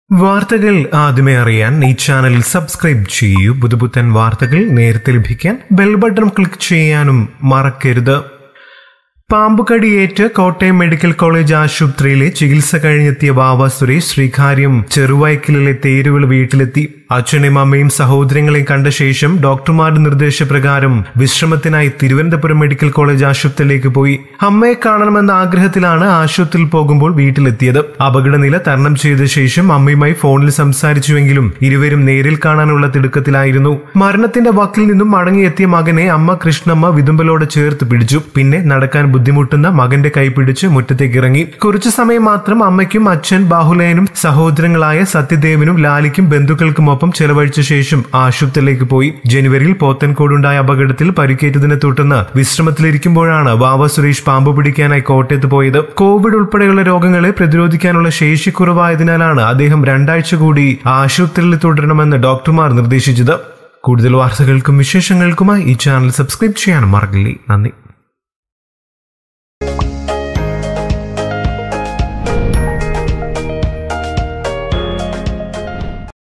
വാർത്തകൾ ആദ്യമേ അറിയാൻ ഈ ചാനൽ സബ്സ്ക്രൈബ് ചെയ്യൂ പുതുപുത്തൻ വാർത്തകൾ നേരത്തെ ലഭിക്കാൻ ബെൽ ബട്ടൺ ക്ലിക്ക് ചെയ്യാനും മറക്കരുത് പാമ്പുകടിയേറ്റ് കോട്ടയം മെഡിക്കൽ കോളേജ് ആശുപത്രിയിലെ ചികിത്സ കഴിഞ്ഞെത്തിയ വാവ സുരേഷ് ശ്രീകാര്യം ചെറുവയക്കിലെ തേരുവിള വീട്ടിലെത്തി അച്ഛനെയും അമ്മയും സഹോദരങ്ങളെയും കണ്ട ശേഷം ഡോക്ടർമാരുടെ നിർദ്ദേശപ്രകാരം വിശ്രമത്തിനായി തിരുവനന്തപുരം മെഡിക്കൽ കോളേജ് ആശുപത്രിയിലേക്ക് പോയി അമ്മയെ കാണണമെന്ന ആഗ്രഹത്തിലാണ് ആശുപത്രിയിൽ പോകുമ്പോൾ വീട്ടിലെത്തിയത് അപകടനില തരണം ചെയ്ത ശേഷം അമ്മയുമായി ഫോണിൽ സംസാരിച്ചുവെങ്കിലും ഇരുവരും നേരിൽ കാണാനുള്ള തിടുക്കത്തിലായിരുന്നു മരണത്തിന്റെ വക്കിൽ നിന്നും മടങ്ങിയെത്തിയ മകനെ അമ്മ കൃഷ്ണമ്മ വിതുമ്പലോടെ ചേർത്ത് പിടിച്ചു പിന്നെ നടക്കാൻ ബുദ്ധിമുട്ടുന്ന മകന്റെ കൈ പിടിച്ച് മുറ്റത്തേക്ക് ഇറങ്ങി കുറച്ചു സമയം മാത്രം അമ്മയ്ക്കും അച്ഛൻ ബാഹുലയനും സഹോദരങ്ങളായ സത്യദേവനും ലാലിക്കും ബന്ധുക്കൾക്കുമൊപ്പം ചെലവഴിച്ച ശേഷം ആശുപത്രിയിലേക്ക് പോയി ജനുവരിയിൽ പോത്തൻകോടുണ്ടായ അപകടത്തിൽ പരിക്കേറ്റതിനെ തുടർന്ന് വിശ്രമത്തിലിരിക്കുമ്പോഴാണ് വാവ സുരേഷ് പാമ്പ് പിടിക്കാനായി കോട്ടയത്ത് പോയത് കോവിഡ് ഉൾപ്പെടെയുള്ള രോഗങ്ങളെ പ്രതിരോധിക്കാനുള്ള ശേഷി കുറവായതിനാലാണ് അദ്ദേഹം രണ്ടാഴ്ച കൂടി ആശുപത്രിയിൽ തുടരണമെന്ന് ഡോക്ടർമാർ നിർദ്ദേശിച്ചത് കൂടുതൽ വാർത്തകൾക്കും വിശേഷങ്ങൾക്കുമായി ഈ ചാനൽ സബ്സ്ക്രൈബ് ചെയ്യാൻ മറക്കില്ലേ നന്ദി